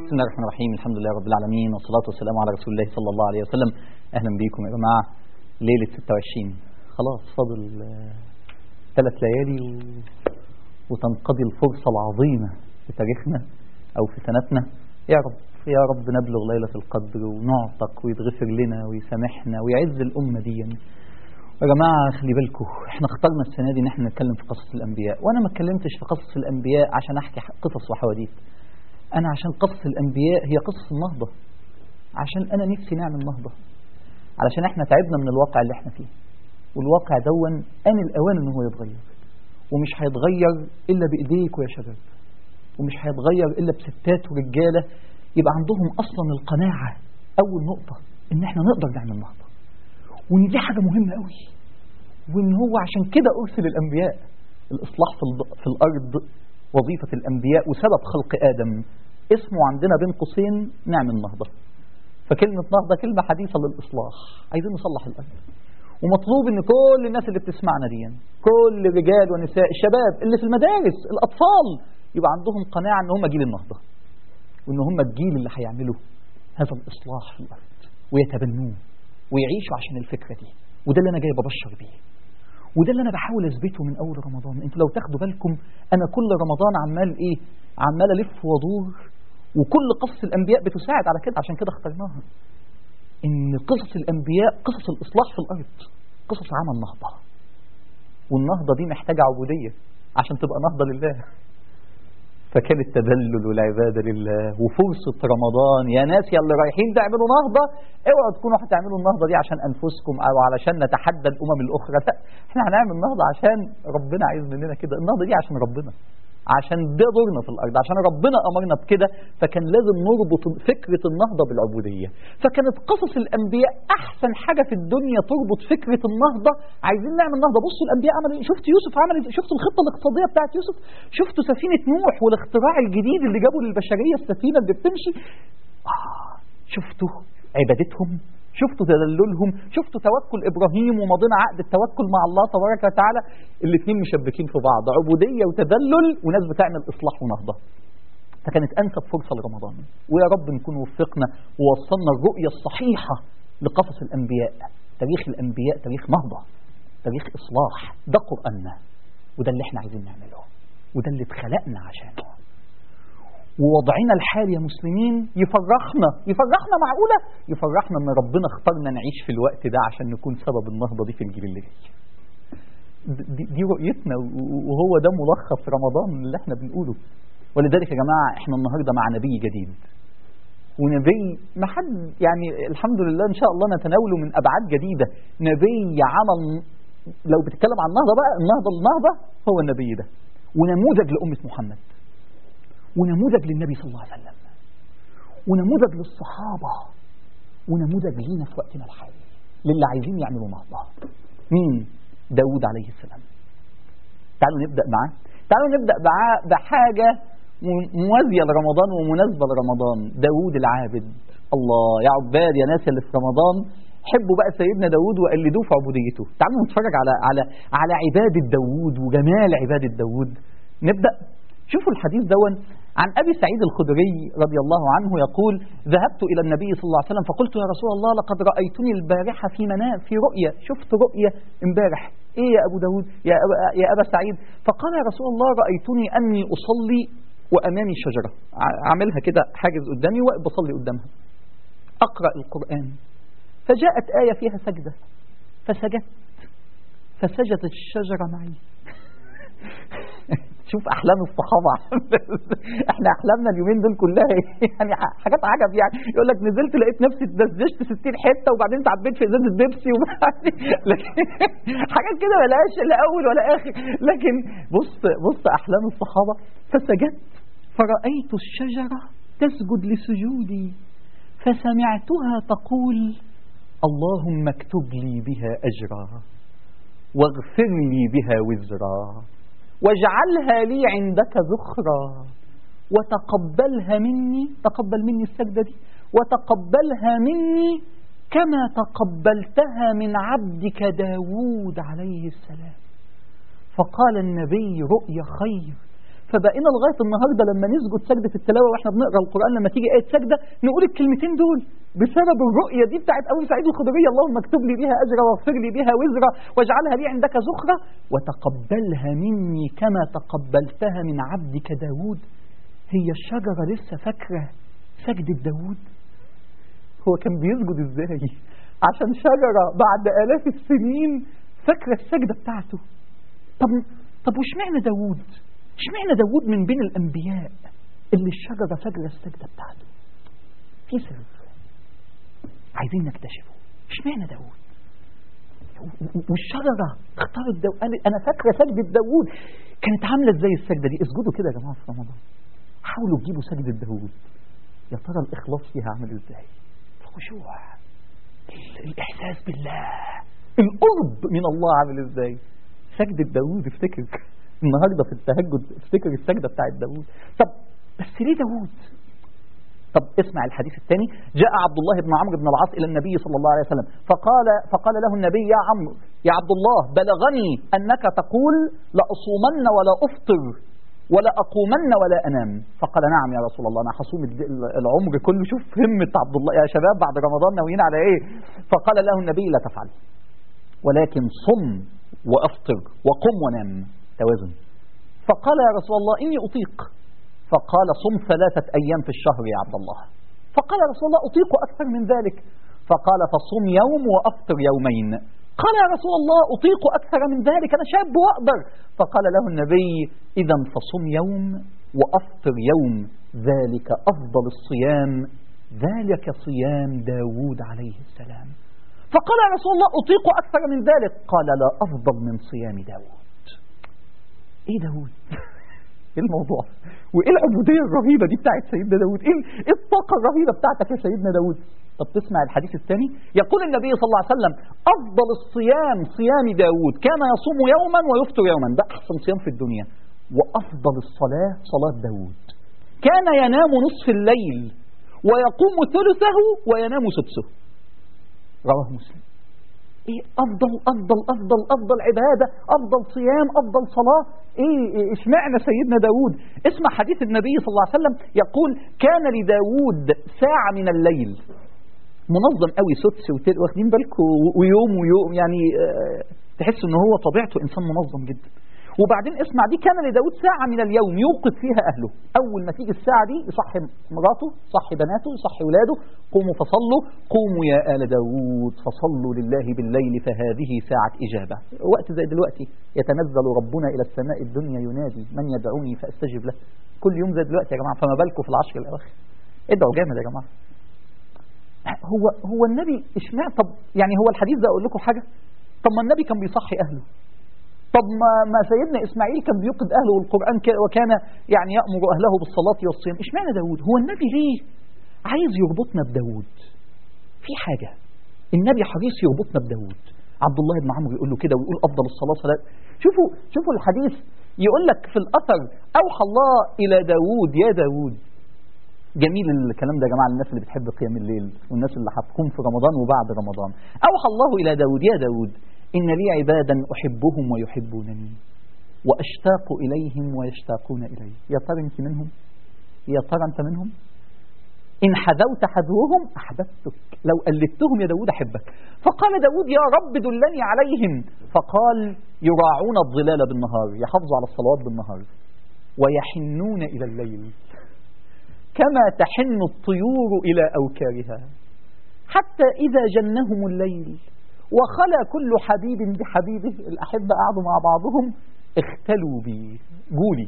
بسم الله الرحمن الرحيم الحمد لله رب العالمين والصلاة والسلام على رسول الله صلى الله عليه وسلم أهلا بيكم يا جماعة ليلة 26 خلاص فاضل ثلاث ليالي و... وتنقضي الفرصة العظيمة في تاريخنا أو في سنتنا يا رب يا رب نبلغ ليلة القدر ونعتق ويتغفر لنا ويسامحنا ويعز الأمة دي يا جماعة خلي بالكم احنا اخترنا السنة دي ان احنا نتكلم في قصص الأنبياء وأنا ما اتكلمتش في قصص الأنبياء عشان أحكي قصص وحواديت أنا عشان قصص الأنبياء هي قصص النهضة عشان أنا نفسي نعمل نهضة علشان احنا تعبنا من الواقع اللي احنا فيه والواقع دون آن الأوان ان هو يتغير ومش هيتغير إلا بإيديكوا يا شباب ومش هيتغير إلا بستات ورجالة يبقى عندهم أصلا القناعة أول نقطة إن احنا نقدر نعمل نهضة وإن دي حاجة مهمة قوي وإن هو عشان كده أرسل الأنبياء الإصلاح في, في الأرض وظيفة الأنبياء وسبب خلق آدم اسمه عندنا بين قوسين نعمل نهضة فكلمة نهضة كلمة حديثة للإصلاح عايزين نصلح الأرض ومطلوب ان كل الناس اللي بتسمعنا دي كل رجال ونساء الشباب اللي في المدارس الأطفال يبقى عندهم قناعة ان هم جيل النهضة وان هم الجيل اللي هيعملوا هذا الإصلاح في الأرض ويتبنوه ويعيشوا عشان الفكرة دي وده اللي أنا جاي ببشر بيه وده اللي أنا بحاول أثبته من أول رمضان أنتوا لو تاخدوا بالكم أنا كل رمضان عمال إيه عمال ألف وأدور وكل قصص الأنبياء بتساعد على كده عشان كده اخترناها إن قصص الأنبياء قصص الإصلاح في الأرض قصص عمل نهضة والنهضة دي محتاجة عبودية عشان تبقى نهضة لله فكان التذلل والعبادة لله وفرصة رمضان يا ناس يا اللي رايحين تعملوا نهضة اوعوا تكونوا هتعملوا النهضة دي عشان أنفسكم أو علشان نتحدى الأمم الأخرى لا احنا هنعمل نهضة عشان ربنا عايز مننا كده النهضة دي عشان ربنا عشان ده دورنا في الأرض عشان ربنا أمرنا بكده فكان لازم نربط فكرة النهضة بالعبودية فكانت قصص الأنبياء أحسن حاجة في الدنيا تربط فكرة النهضة عايزين نعمل نهضة بصوا الأنبياء عملوا ايه شفت يوسف عمل ايه شفتوا الخطة الاقتصادية بتاعت يوسف شفتوا سفينة نوح والاختراع الجديد اللي جابوا للبشرية السفينة اللي بتمشي آه شفتوا عبادتهم شفتوا تذللهم شفتوا توكل إبراهيم ومضينا عقد التوكل مع الله تبارك وتعالى الاثنين مشبكين في بعض عبودية وتذلل وناس بتعمل إصلاح ونهضة فكانت أنسب فرصة لرمضان ويا رب نكون وفقنا ووصلنا الرؤية الصحيحة لقصص الأنبياء تاريخ الأنبياء تاريخ نهضة تاريخ إصلاح ده قرآننا وده اللي احنا عايزين نعمله وده اللي اتخلقنا عشانه ووضعنا الحالي يا مسلمين يفرحنا يفرحنا معقولة يفرحنا ان ربنا اختارنا نعيش في الوقت ده عشان نكون سبب النهضة دي في الجيل اللي جاي دي, دي رؤيتنا وهو ده ملخص رمضان اللي احنا بنقوله ولذلك يا جماعة احنا النهاردة مع نبي جديد ونبي ما حد يعني الحمد لله ان شاء الله نتناوله من ابعاد جديدة نبي عمل لو بتتكلم عن النهضة بقى النهضة النهضة هو النبي ده ونموذج لأمة محمد ونموذج للنبي صلى الله عليه وسلم ونموذج للصحابة ونموذج لينا في وقتنا الحالي للي عايزين يعملوا نهضة مين؟ داود عليه السلام تعالوا نبدأ معاه تعالوا نبدأ معاه بحاجة موازية لرمضان ومناسبة لرمضان داود العابد الله يا عباد يا ناس اللي في رمضان حبوا بقى سيدنا داود وقلدوه في عبوديته تعالوا نتفرج على على على عبادة داود وجمال عبادة داود نبدأ شوفوا الحديث دون عن أبي سعيد الخدري رضي الله عنه يقول ذهبت إلى النبي صلى الله عليه وسلم فقلت يا رسول الله لقد رأيتني البارحة في منام في رؤية شفت رؤية امبارح إيه يا أبو داود يا أبا, يا أبا سعيد فقال يا رسول الله رأيتني أني أصلي وأمامي شجرة عاملها كده حاجز قدامي وقت بصلي قدامها أقرأ القرآن فجاءت آية فيها سجدة فسجدت فسجدت الشجرة معي شوف احلام الصحابه احنا احلامنا اليومين دول كلها يعني حاجات عجب يعني يقول لك نزلت لقيت نفسي اتدشدشت 60 حته وبعدين تعبيت في ازازه بيبسي وبعدين لكن حاجات كده ملهاش لا اول ولا اخر لكن بص بص احلام الصحابه فسجدت فرايت الشجره تسجد لسجودي فسمعتها تقول اللهم اكتب لي بها اجرا واغفر لي بها وزرا واجعلها لي عندك ذخرا وتقبلها مني تقبل مني السجدة دي وتقبلها مني كما تقبلتها من عبدك داود عليه السلام فقال النبي رؤيا خير فبقينا لغايه النهارده لما نسجد سجده التلاوه واحنا بنقرا القران لما تيجي ايه سجده نقول الكلمتين دول بسبب الرؤيه دي بتاعت ابو سعيد الخدري اللهم اكتب لي بها اجرا واغفر لي بها وزرا واجعلها لي عندك زخرة وتقبلها مني كما تقبلتها من عبدك داود هي الشجره لسه فاكره سجده داود هو كان بيسجد ازاي عشان شجره بعد الاف السنين فاكره السجده بتاعته طب طب واشمعنى داوود اشمعنى داوود من بين الانبياء اللي الشجره فاكره السجده بتاعته في سر عايزين نكتشفه اشمعنى داوود والشجره اختارت داوود قالت انا فاكره سجده داوود كانت عامله ازاي السجده دي اسجدوا كده يا جماعه في رمضان حاولوا تجيبوا سجده داوود يا ترى الاخلاص فيها عامل ازاي الخشوع الاحساس بالله القرب من الله عامل ازاي سجدة داوود افتكر النهارده في التهجد افتكر السجدة بتاعت داوود طب بس ليه داوود طب اسمع الحديث الثاني جاء عبد الله بن عمرو بن العاص الى النبي صلى الله عليه وسلم فقال فقال له النبي يا عمرو يا عبد الله بلغني انك تقول لاصومن ولا افطر ولا اقومن ولا انام فقال نعم يا رسول الله انا هصوم العمر كله شوف همه عبد الله يا شباب بعد رمضان ناويين على ايه فقال له النبي لا تفعل ولكن صم وافطر وقم ونام توازن فقال يا رسول الله اني اطيق فقال صم ثلاثه ايام في الشهر يا عبد الله فقال يا رسول الله اطيق اكثر من ذلك فقال فصم يوم وافطر يومين قال يا رسول الله أطيق أكثر من ذلك أنا شاب وأقدر فقال له النبي إذا فصم يوم وأفطر يوم ذلك أفضل الصيام ذلك صيام داود عليه السلام فقال يا رسول الله أطيق أكثر من ذلك قال لا أفضل من صيام داود إيه داود ايه الموضوع وايه العبوديه الرهيبه دي بتاعت سيدنا داود ايه ايه الطاقه الرهيبه بتاعتك يا سيدنا داود طب تسمع الحديث الثاني يقول النبي صلى الله عليه وسلم افضل الصيام صيام داود كان يصوم يوما ويفطر يوما ده احسن صيام في الدنيا وافضل الصلاه صلاه داود كان ينام نصف الليل ويقوم ثلثه وينام سدسه رواه مسلم ايه افضل افضل افضل افضل عباده افضل صيام افضل صلاه ايه اشمعنى سيدنا داود اسمع حديث النبي صلى الله عليه وسلم يقول كان لداود ساعه من الليل منظم قوي سدس وتل واخدين بالكم ويوم ويوم يعني اه تحس ان هو طبيعته انسان منظم جدا وبعدين اسمع دي كان لداود ساعة من اليوم يوقظ فيها أهله أول ما تيجي الساعة دي يصحي مراته يصحي بناته يصحي ولاده قوموا فصلوا قوموا يا آل داود فصلوا لله بالليل فهذه ساعة إجابة وقت زي دلوقتي يتنزل ربنا إلى السماء الدنيا ينادي من يدعوني فأستجب له كل يوم زي دلوقتي يا جماعة فما بالكم في العشر الأواخر ادعوا جامد يا جماعة هو هو النبي اشمعنى طب يعني هو الحديث ده اقول لكم حاجه طب ما النبي كان بيصحي اهله طب ما, ما سيدنا اسماعيل كان بيوقظ اهله والقران وكان يعني يامر اهله بالصلاه والصيام اشمعنى داود هو النبي ليه عايز يربطنا بداود في حاجه النبي حريص يربطنا بداود عبد الله بن عمرو يقول له كده ويقول افضل الصلاه صلاه شوفوا شوفوا الحديث يقول لك في الاثر اوحى الله الى داود يا داود جميل الكلام ده يا جماعه للناس اللي بتحب قيام الليل والناس اللي هتقوم في رمضان وبعد رمضان اوحى الله الى داود يا داود إن لي عبادا أحبهم ويحبونني وأشتاق إليهم ويشتاقون إلي يا ترى أنت منهم يا ترى أنت منهم إن حذوت حذوهم أحببتك لو قلدتهم يا داود أحبك فقال داود يا رب دلني عليهم فقال يراعون الظلال بالنهار يحافظوا على الصلوات بالنهار ويحنون إلى الليل كما تحن الطيور إلى أوكارها حتى إذا جنهم الليل وخلى كل حبيب بحبيبه الأحبة قعدوا مع بعضهم اختلوا بي قولي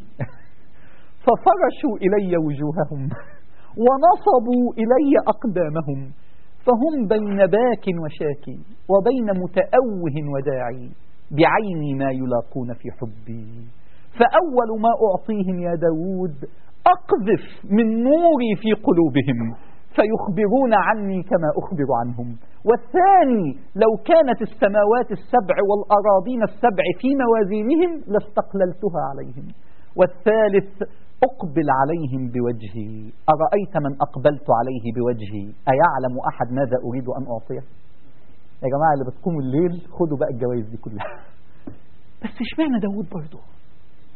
ففرشوا إلي وجوههم ونصبوا إلي أقدامهم فهم بين باك وشاكي وبين متأوه وداعي بعيني ما يلاقون في حبي فأول ما أعطيهم يا داود أقذف من نوري في قلوبهم فيخبرون عني كما أخبر عنهم والثاني لو كانت السماوات السبع والأراضين السبع في موازينهم لاستقللتها عليهم والثالث أقبل عليهم بوجهي أرأيت من أقبلت عليه بوجهي أيعلم أحد ماذا أريد أن أعطيه يا جماعة اللي بتقوموا الليل خدوا بقى الجوائز دي كلها بس اشمعنى داود برضه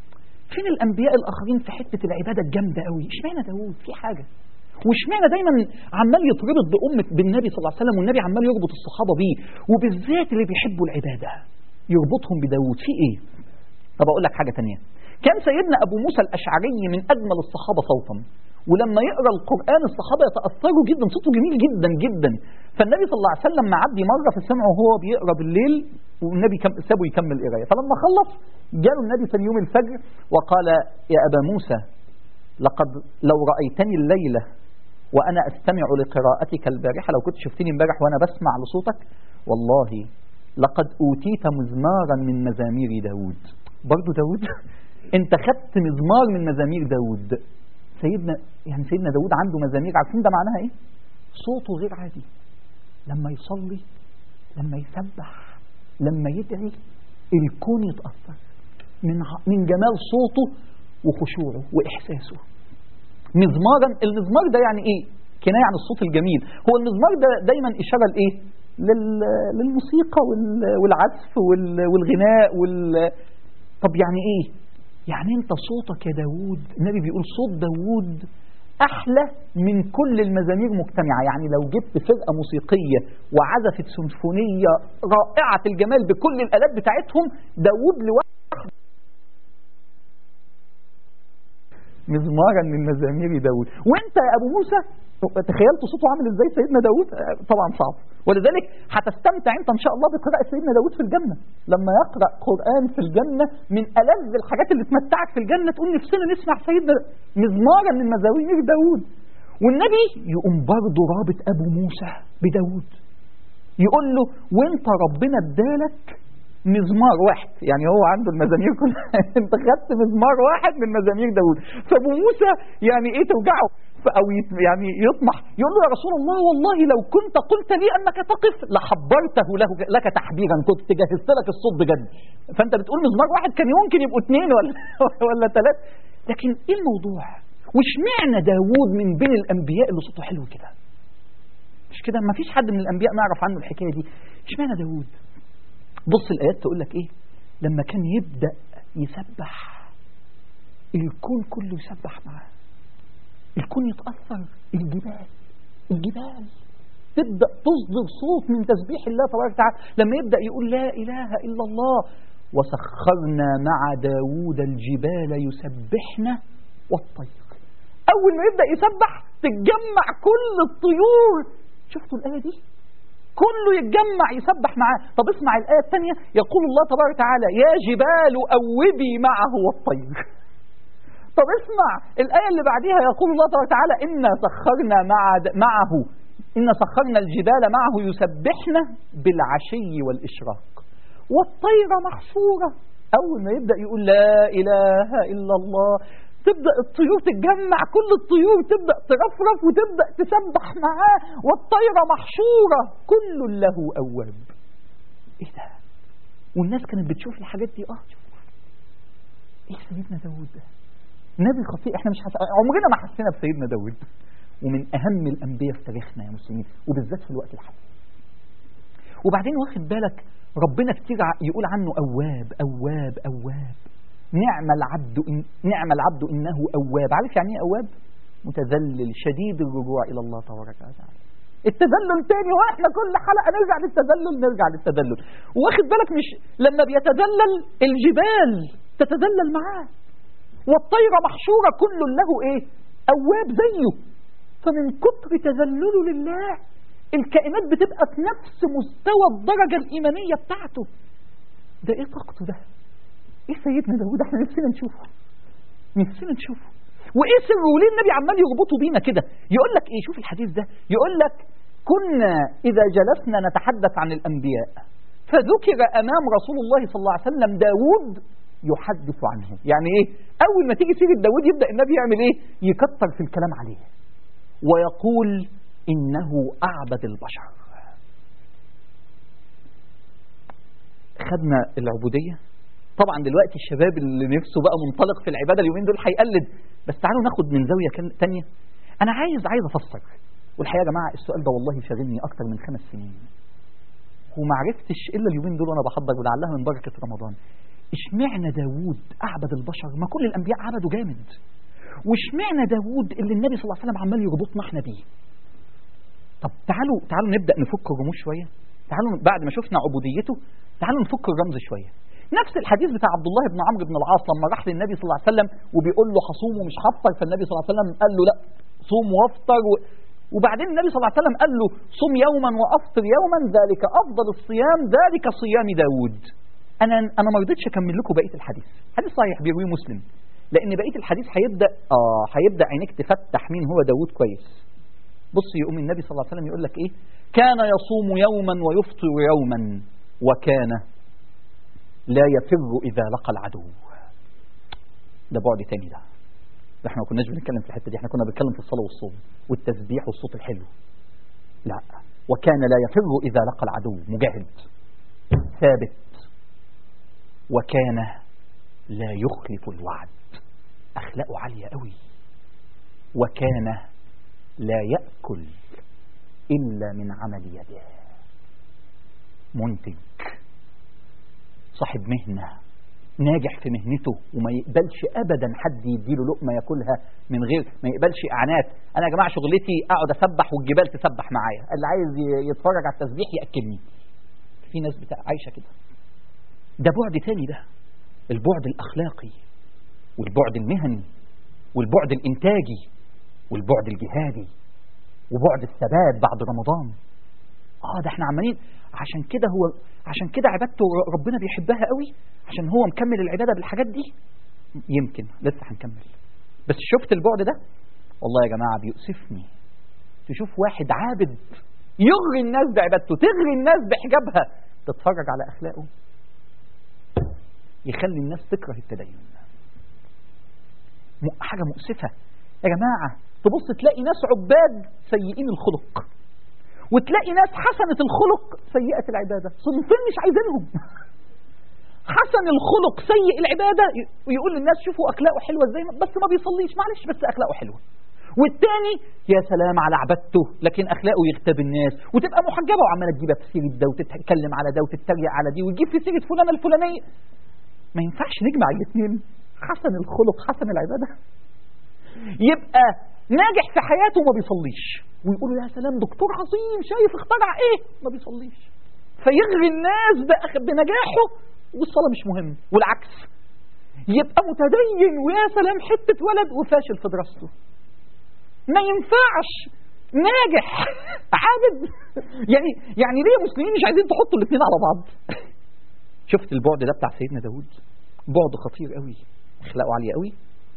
فين الانبياء الاخرين في حته العباده الجامده قوي اشمعنى داوود في حاجه واشمعنى دايما عمال يتربط بأمة بالنبي صلى الله عليه وسلم والنبي عمال يربط الصحابة بيه وبالذات اللي بيحبوا العبادة يربطهم بداود في ايه طب اقول لك حاجة تانية كان سيدنا ابو موسى الاشعري من اجمل الصحابة صوتا ولما يقرا القران الصحابه يتاثروا جدا صوته جميل جدا جدا فالنبي صلى الله عليه وسلم معدي مره في سمعه وهو بيقرا بالليل والنبي كم سابه يكمل قرايه فلما خلص جاله النبي ثاني يوم الفجر وقال يا ابا موسى لقد لو رايتني الليله وانا استمع لقراءتك البارحه لو كنت شفتني امبارح وانا بسمع لصوتك والله لقد اوتيت مزمارا من مزامير داود برضو داود انت خدت مزمار من مزامير داود سيدنا يعني سيدنا داود عنده مزامير عارفين ده معناها ايه صوته غير عادي لما يصلي لما يسبح لما يدعي الكون يتأثر من من جمال صوته وخشوعه وإحساسه مزمارا المزمار ده يعني ايه كناية عن الصوت الجميل هو المزمار ده دايما إشارة لإيه للموسيقى والعزف والغناء وال طب يعني ايه يعني انت صوتك يا داود النبي بيقول صوت داود احلى من كل المزامير مجتمعة يعني لو جبت فرقة موسيقية وعزفت سيمفونية رائعة الجمال بكل الالات بتاعتهم داود لوحده مزمارا من مزامير داود وانت يا ابو موسى تخيلت صوته عامل ازاي سيدنا داود طبعا صعب ولذلك هتستمتع انت ان شاء الله بقراءة سيدنا داود في الجنة لما يقرأ قرآن في الجنة من ألذ الحاجات اللي تمتعك في الجنة تقول نفسنا نسمع سيدنا مزمارا من مزامير داود والنبي يقوم برضه رابط أبو موسى بداود يقول له وانت ربنا ادالك مزمار واحد يعني هو عنده المزامير كلها انت خدت مزمار واحد من مزامير داود فابو موسى يعني ايه توجعه او يعني يطمح يقول له يا رسول الله والله لو كنت قلت لي انك تقف لحبرته له لك تحبيرا كنت جهزت لك الصوت بجد فانت بتقول مزمار واحد كان يمكن يبقوا اثنين ولا ولا ثلاثه لكن ايه الموضوع واشمعنى داوود من بين الانبياء اللي صوته حلو كده مش كده ما فيش حد من الانبياء نعرف عنه الحكايه دي اشمعنى داوود بص الايات تقول لك ايه لما كان يبدا يسبح الكون كله يسبح معاه الكون يتأثر الجبال الجبال تبدأ تصدر صوت من تسبيح الله تبارك وتعالى لما يبدأ يقول لا إله إلا الله وسخرنا مع داوود الجبال يسبحنا والطير أول ما يبدأ يسبح تتجمع كل الطيور شفتوا الآية دي كله يتجمع يسبح معاه طب اسمع الآية الثانية يقول الله تبارك وتعالى يا جبال أوبي معه والطير طب اسمع الآية اللي بعديها يقول الله تبارك وتعالى إنا سخرنا مع معه إن سخرنا الجبال معه يسبحنا بالعشي والإشراق والطير محشورة أول ما يبدأ يقول لا إله إلا الله تبدأ الطيور تتجمع كل الطيور تبدأ ترفرف وتبدأ تسبح معاه والطيرة محشورة كل له أواب إيه ده والناس كانت بتشوف الحاجات دي آه شوف إيه سيدنا داود ده نبي خطير احنا مش حس... عمرنا ما حسينا بسيدنا داود ومن اهم الانبياء في تاريخنا يا مسلمين وبالذات في الوقت الحالي وبعدين واخد بالك ربنا كتير يقول عنه اواب اواب اواب نعم العبد إن... نعم العبد انه اواب عارف يعني ايه اواب متذلل شديد الرجوع الى الله تبارك وتعالى التذلل تاني واحنا كل حلقه نرجع للتذلل نرجع للتذلل واخد بالك مش لما بيتذلل الجبال تتذلل معاه والطير محشورة كل له ايه اواب زيه فمن كتر تذلله لله الكائنات بتبقى في نفس مستوى الدرجة الإيمانية بتاعته ده ايه طاقته ده ايه سيدنا داود احنا نفسنا نشوفه نفسنا نشوفه وايه سر وليه النبي عمال يربطه بينا كده يقول لك ايه شوف الحديث ده يقول لك كنا اذا جلسنا نتحدث عن الانبياء فذكر امام رسول الله صلى الله عليه وسلم داود يحدث عنه يعني ايه اول ما تيجي سيره داود يبدا النبي يعمل ايه يكتر في الكلام عليه ويقول انه اعبد البشر خدنا العبوديه طبعا دلوقتي الشباب اللي نفسه بقى منطلق في العباده اليومين دول هيقلد بس تعالوا ناخد من زاويه تانية انا عايز عايز افسر والحقيقه يا جماعه السؤال ده والله شاغلني اكتر من خمس سنين وما عرفتش الا اليومين دول وانا بحضر ولعلها من بركه رمضان اشمعنى داوود أعبد البشر ما كل الأنبياء عبدوا جامد واشمعنى داوود اللي النبي صلى الله عليه وسلم عمال يربطنا احنا بيه طب تعالوا تعالوا نبدأ نفك الرموز شوية تعالوا بعد ما شفنا عبوديته تعالوا نفك الرمز شوية نفس الحديث بتاع عبد الله بن عمرو بن العاص لما راح للنبي صلى الله عليه وسلم وبيقول له هصوم ومش هفطر فالنبي صلى الله عليه وسلم قال له لا صوم وافطر و... وبعدين النبي صلى الله عليه وسلم قال له صم يوما وافطر يوما ذلك افضل الصيام ذلك صيام داود انا انا ما رضيتش اكمل لكم بقيه الحديث حديث صحيح بيرويه مسلم لان بقيه الحديث هيبدا اه هيبدا عينيك تفتح مين هو داود كويس بص يقوم النبي صلى الله عليه وسلم يقول لك ايه كان يصوم يوما ويفطر يوما وكان لا يفر اذا لقى العدو ده بعد تاني ده احنا ما كناش بنتكلم في الحته دي احنا كنا بنتكلم في الصلاه والصوم والتسبيح والصوت الحلو لا وكان لا يفر اذا لقى العدو مجاهد ثابت وكان لا يخلف الوعد اخلاقه عاليه قوي وكان لا ياكل الا من عمل يده منتج صاحب مهنه ناجح في مهنته وما يقبلش ابدا حد يديله لقمه ياكلها من غير ما يقبلش اعانات انا يا جماعه شغلتي اقعد اسبح والجبال تسبح معايا اللي عايز يتفرج على التسبيح ياكلني في ناس بتاع عايشه كده ده بعد تاني ده البعد الاخلاقي والبعد المهني والبعد الانتاجي والبعد الجهادي وبعد الثبات بعد رمضان اه ده احنا عمالين عشان كده هو عشان كده عبادته ربنا بيحبها قوي عشان هو مكمل العباده بالحاجات دي يمكن لسه هنكمل بس شفت البعد ده والله يا جماعه بيؤسفني تشوف واحد عابد يغري الناس بعبادته تغري الناس بحجابها تتفرج على اخلاقه يخلي الناس تكره التدين حاجه مؤسفه يا جماعه تبص تلاقي ناس عباد سيئين الخلق وتلاقي ناس حسنة الخلق سيئة العبادة صنفين مش عايزينهم حسن الخلق سيء العبادة ويقول للناس شوفوا أخلاقه حلوة ازاي بس ما بيصليش معلش بس أخلاقه حلوة والتاني يا سلام على عبادته لكن أخلاقه يغتاب الناس وتبقى محجبة وعمالة تجيبها في سيرة ده وتتكلم على ده وتتريق على دي وتجيب في سيرة فلانة الفلانية ما ينفعش نجمع الاثنين حسن الخلق حسن العبادة يبقى ناجح في حياته وما بيصليش ويقولوا يا سلام دكتور عظيم شايف اخترع ايه ما بيصليش فيغري الناس بنجاحه والصلاة مش مهم والعكس يبقى متدين ويا سلام حتة ولد وفاشل في دراسته ما ينفعش ناجح عابد يعني يعني ليه المسلمين مش عايزين تحطوا الاثنين على بعض شفت البعد ده بتاع سيدنا داود بعد خطير قوي اخلاقه عاليه قوي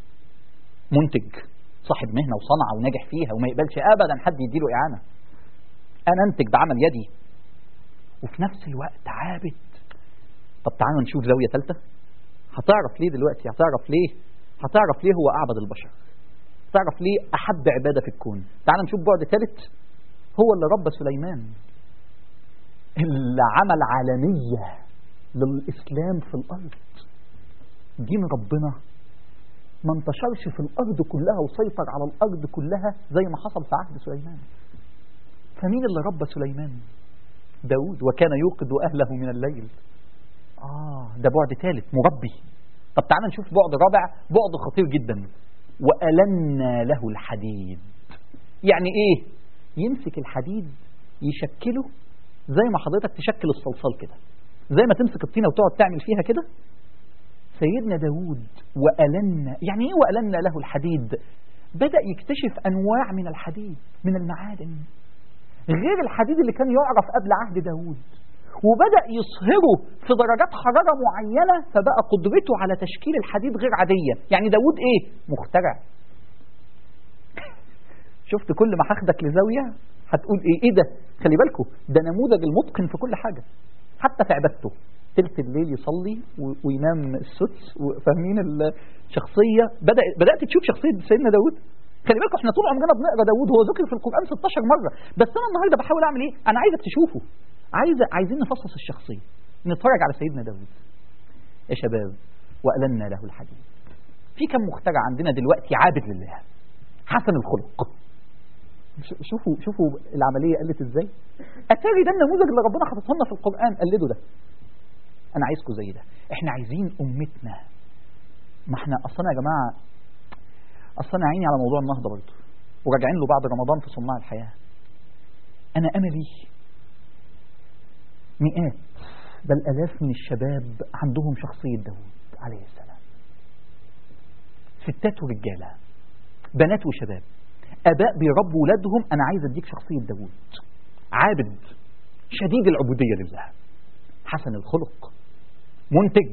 منتج صاحب مهنه وصنعه وناجح فيها وما يقبلش ابدا حد يديله اعانه انا انتج بعمل يدي وفي نفس الوقت عابد طب تعالوا نشوف زاويه ثالثه هتعرف ليه دلوقتي هتعرف ليه هتعرف ليه هو اعبد البشر تعرف ليه احب عباده في الكون تعال نشوف بعد ثالث هو اللي ربى سليمان اللي عمل عالميه للاسلام في الارض دين ربنا ما انتشرش في الأرض كلها وسيطر على الأرض كلها زي ما حصل في عهد سليمان فمين اللي ربى سليمان داود وكان يوقظ أهله من الليل آه ده بعد ثالث مربي طب تعالى نشوف بعد رابع بعد خطير جدا وألنا له الحديد يعني إيه يمسك الحديد يشكله زي ما حضرتك تشكل الصلصال كده زي ما تمسك الطينة وتقعد تعمل فيها كده سيدنا داود وألنا يعني إيه وألنا له الحديد بدأ يكتشف أنواع من الحديد من المعادن غير الحديد اللي كان يعرف قبل عهد داود وبدأ يصهره في درجات حرارة معينة فبقى قدرته على تشكيل الحديد غير عادية يعني داود إيه مخترع شفت كل ما هاخدك لزاوية هتقول إيه إيه ده خلي بالكم ده نموذج المتقن في كل حاجة حتى في عبادته تلت الليل يصلي وينام السدس وفاهمين الشخصية بدأ بدأت تشوف شخصية سيدنا داود خلي بالكم احنا طول عمرنا بنقرا داود هو ذكر في القرآن 16 مرة بس أنا النهاردة بحاول أعمل إيه؟ أنا عايزك تشوفه عايز عايزين نفصص الشخصية نتفرج على سيدنا داود يا شباب وألنا له الحديد في كم مخترع عندنا دلوقتي عابد لله حسن الخلق شوفوا شوفوا العملية قلت ازاي اتاري ده النموذج اللي ربنا حاططه لنا في القرآن قلده ده انا عايزكم زي ده احنا عايزين امتنا ما احنا اصلا يا جماعه اصلا عيني على موضوع النهضه برضه وراجعين له بعد رمضان في صناع الحياه انا املي مئات بل الاف من الشباب عندهم شخصيه داوود عليه السلام ستات ورجاله بنات وشباب اباء بيربوا ولادهم انا عايز اديك شخصيه داوود عابد شديد العبوديه لله حسن الخلق منتج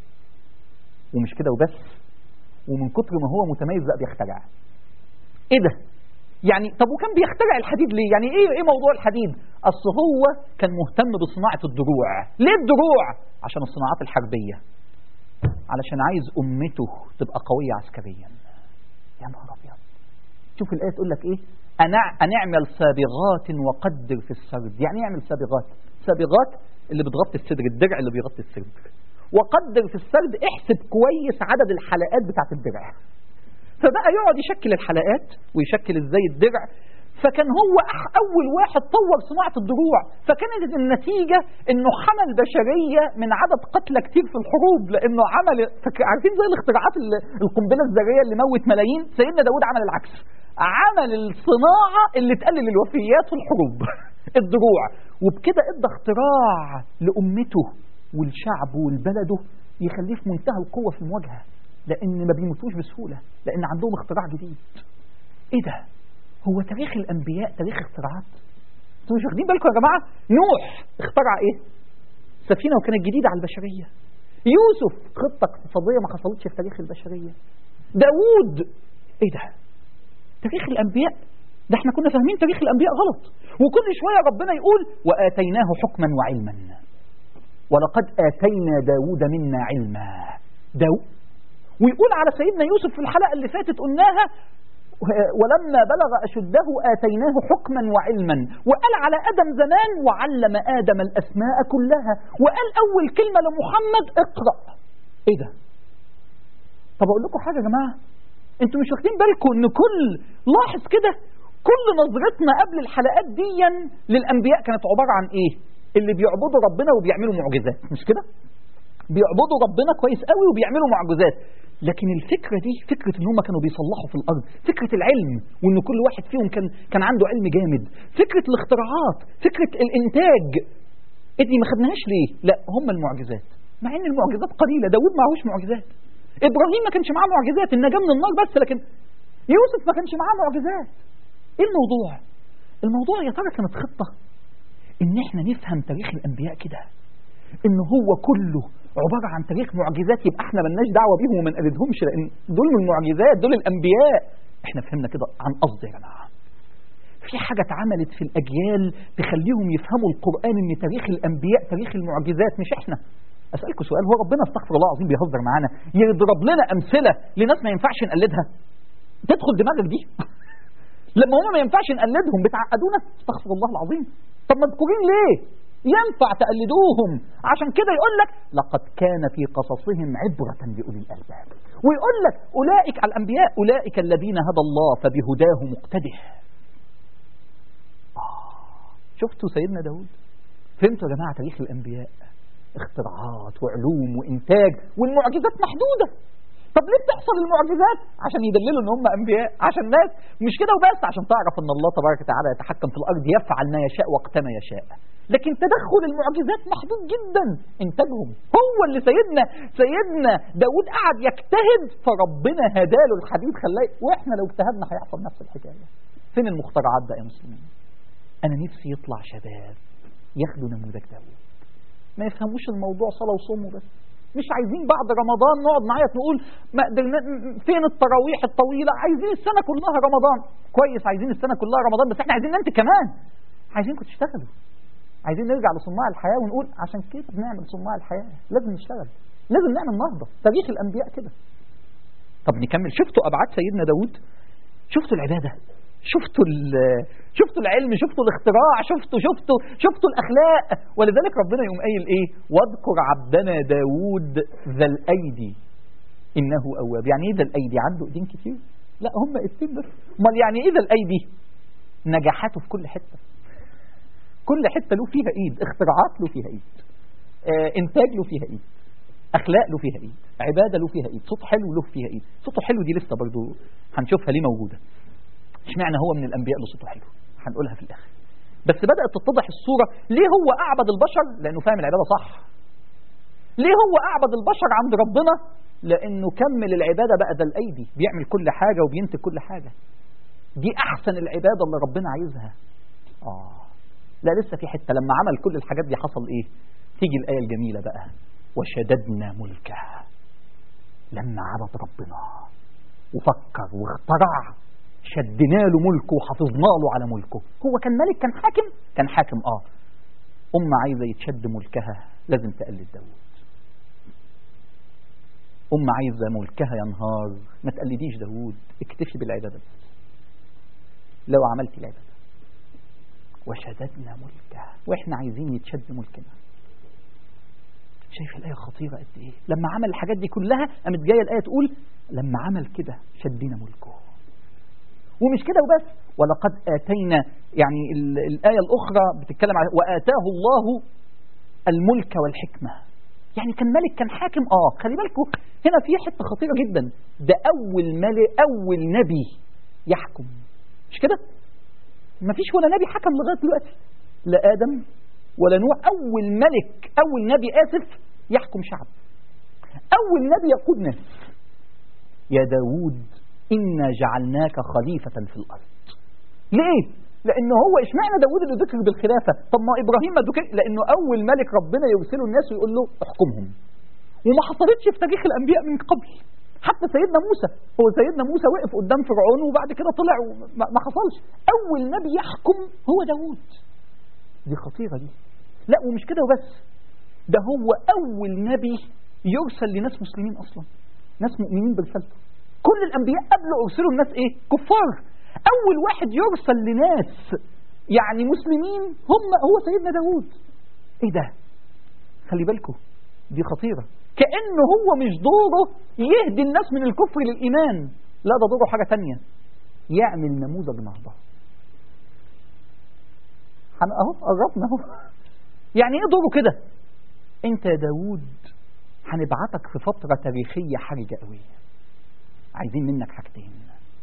ومش كده وبس ومن كتر ما هو متميز بقى بيخترع ايه ده يعني طب وكان بيخترع الحديد ليه يعني ايه ايه موضوع الحديد اصل هو كان مهتم بصناعه الدروع ليه الدروع عشان الصناعات الحربيه علشان عايز امته تبقى قويه عسكريا يا نهار ابيض شوف الايه تقول لك ايه أنا أنعمل سابغات وقدر في السرد يعني يعمل سابغات سابغات اللي بتغطي الصدر الدرع اللي بيغطي الصدر وقدر في السرد احسب كويس عدد الحلقات بتاعت الدرع فبقى يقعد يشكل الحلقات ويشكل ازاي الدرع فكان هو اول واحد طور صناعه الدروع فكانت النتيجه انه حمى البشريه من عدد قتلى كتير في الحروب لانه عمل عارفين زي الاختراعات القنبله الذريه اللي موت ملايين سيدنا داود عمل العكس عمل الصناعه اللي تقلل الوفيات في الحروب الدروع وبكده ادى اختراع لامته والشعب والبلده يخليه في منتهى القوه في المواجهه لان ما بيموتوش بسهوله لان عندهم اختراع جديد ايه ده هو تاريخ الانبياء تاريخ اختراعات انتوا مش واخدين بالكم يا جماعه نوح اخترع ايه سفينه وكانت جديده على البشريه يوسف خطه اقتصاديه ما حصلتش في تاريخ البشريه داوود ايه ده تاريخ الانبياء ده احنا كنا فاهمين تاريخ الانبياء غلط وكل شويه ربنا يقول واتيناه حكما وعلما ولقد اتينا داوود منا علما داود ويقول على سيدنا يوسف في الحلقه اللي فاتت قلناها ولما بلغ أشده آتيناه حكما وعلما وقال على آدم زمان وعلم آدم الأسماء كلها وقال أول كلمة لمحمد اقرأ إيه ده طب أقول لكم حاجة يا جماعة انتوا مش واخدين بالكم ان كل لاحظ كده كل نظرتنا قبل الحلقات دي للأنبياء كانت عبارة عن إيه اللي بيعبدوا ربنا وبيعملوا معجزات مش كده بيعبدوا ربنا كويس قوي وبيعملوا معجزات لكن الفكرة دي فكرة ان هم كانوا بيصلحوا في الارض فكرة العلم وان كل واحد فيهم كان كان عنده علم جامد فكرة الاختراعات فكرة الانتاج إيه دي ما خدناهاش ليه لا هم المعجزات مع ان المعجزات قليلة داود معهوش معجزات ابراهيم ما كانش معاه معجزات النجاة من النار بس لكن يوسف ما كانش معاه معجزات ايه الموضوع الموضوع يا ترى كانت خطة ان احنا نفهم تاريخ الانبياء كده ان هو كله عبارة عن تاريخ معجزات يبقى احنا ملناش دعوة بيهم وما نقلدهمش لان دول من المعجزات دول الانبياء احنا فهمنا كده عن قصد يا جماعة في حاجة اتعملت في الاجيال تخليهم يفهموا القرآن ان تاريخ الانبياء تاريخ المعجزات مش احنا اسألكم سؤال هو ربنا استغفر الله العظيم بيهزر معانا يضرب لنا امثلة لناس ما ينفعش نقلدها تدخل دماغك دي لما هم ما ينفعش نقلدهم بتعقدونا استغفر الله العظيم طب مذكورين ليه ينفع تقلدوهم عشان كده يقول لك لقد كان في قصصهم عبرة لأولي الألباب ويقول لك أولئك الأنبياء أولئك الذين هدى الله فبهداه مقتده آه شفتوا سيدنا داود فهمتوا يا جماعة تاريخ الأنبياء اختراعات وعلوم وإنتاج والمعجزات محدودة طب ليه بتحصل المعجزات عشان يدللوا ان هم انبياء عشان ناس مش كده وبس عشان تعرف ان الله تبارك وتعالى يتحكم في الارض يفعل ما يشاء وقت ما يشاء لكن تدخل المعجزات محدود جدا انتاجهم هو اللي سيدنا سيدنا داود قعد يجتهد فربنا هداله الحديد خلاه واحنا لو اجتهدنا هيحصل نفس الحكايه فين المخترعات بقى يا مسلمين انا نفسي يطلع شباب ياخدوا نموذج داود ما يفهموش الموضوع صلاه وصوم بس مش عايزين بعد رمضان نقعد نعيط نقول ما قدرنا فين التراويح الطويله عايزين السنه كلها رمضان كويس عايزين السنه كلها رمضان بس احنا عايزين انت كمان عايزينكم تشتغلوا عايزين نرجع لصناع الحياه ونقول عشان كده بنعمل صناع الحياه لازم نشتغل لازم نعمل نهضه تاريخ الانبياء كده طب نكمل شفتوا ابعاد سيدنا داود شفتوا العباده شفتوا شفتوا العلم شفتوا الاختراع شفتوا شفتوا شفتوا الاخلاق ولذلك ربنا يقوم قايل ايه واذكر عبدنا داوود ذا الايدي انه اواب يعني ايه ذا الايدي عنده ايدين كتير لا هم ايدين بس امال يعني ايه ذا الايدي نجاحاته في كل حته كل حته له فيها ايد اختراعات له فيها ايد آه، إنتاج له فيها إيد أخلاق له فيها إيد عبادة له فيها إيد صوت حلو له فيها إيد صوته حلو دي لسه برضو هنشوفها ليه موجودة اشمعنى هو من الأنبياء اللي صوته حلو هنقولها في الآخر بس بدأت تتضح الصورة ليه هو أعبد البشر لأنه فاهم العبادة صح ليه هو أعبد البشر عند ربنا لأنه كمل العبادة بقى ده الأيدي بيعمل كل حاجة وبينتج كل حاجة دي أحسن العبادة اللي ربنا عايزها آه لا لسه في حتة لما عمل كل الحاجات دي حصل إيه تيجي الآية الجميلة بقى وشددنا ملكه لما عبد ربنا وفكر واخترع شدنا له ملكه وحافظنا له على ملكه هو كان ملك كان حاكم كان حاكم اه أمة عايزة يتشد ملكها لازم تقلد داود أمة عايزة ملكها ينهار ما تقلديش داود اكتفي بالعبادة بس لو عملت العبادة وشددنا ملكه واحنا عايزين يتشد ملكنا شايف الآية خطيرة قد إيه لما عمل الحاجات دي كلها قامت جاية الآية تقول لما عمل كده شدنا ملكه ومش كده وبس ولقد آتينا يعني ال- الآية الأخرى بتتكلم على وآتاه الله الملك والحكمة يعني كان ملك كان حاكم اه خلي بالكم هنا في حتة خطيرة جدا ده أول ملك أول نبي يحكم مش كده ما فيش ولا نبي حكم لغاية دلوقتي لا آدم ولا نوح أول ملك أول نبي آسف يحكم شعب أول نبي يقود ناس يا داود إنا جعلناك خليفة في الأرض ليه؟ لأن هو إشمعنى داود اللي ذكر بالخلافة طب ما إبراهيم ما ذكر لأنه أول ملك ربنا يرسله الناس ويقول له احكمهم وما حصلتش في تاريخ الأنبياء من قبل حتى سيدنا موسى هو سيدنا موسى وقف قدام فرعون وبعد كده طلع وما ما حصلش أول نبي يحكم هو داود دي خطيرة دي لا ومش كده وبس ده هو أول نبي يرسل لناس مسلمين أصلا ناس مؤمنين برسالته كل الأنبياء قبله أرسلوا الناس إيه كفار أول واحد يرسل لناس يعني مسلمين هم هو سيدنا داود إيه ده خلي بالكم دي خطيرة كأنه هو مش دوره يهدي الناس من الكفر للإيمان لا ده دوره حاجة تانية يعمل نموذج نهضة هن- اهو قربنا اهو يعني ايه دوره كده انت يا داوود هنبعتك في فترة تاريخية حرجة قوي عايزين منك حاجتين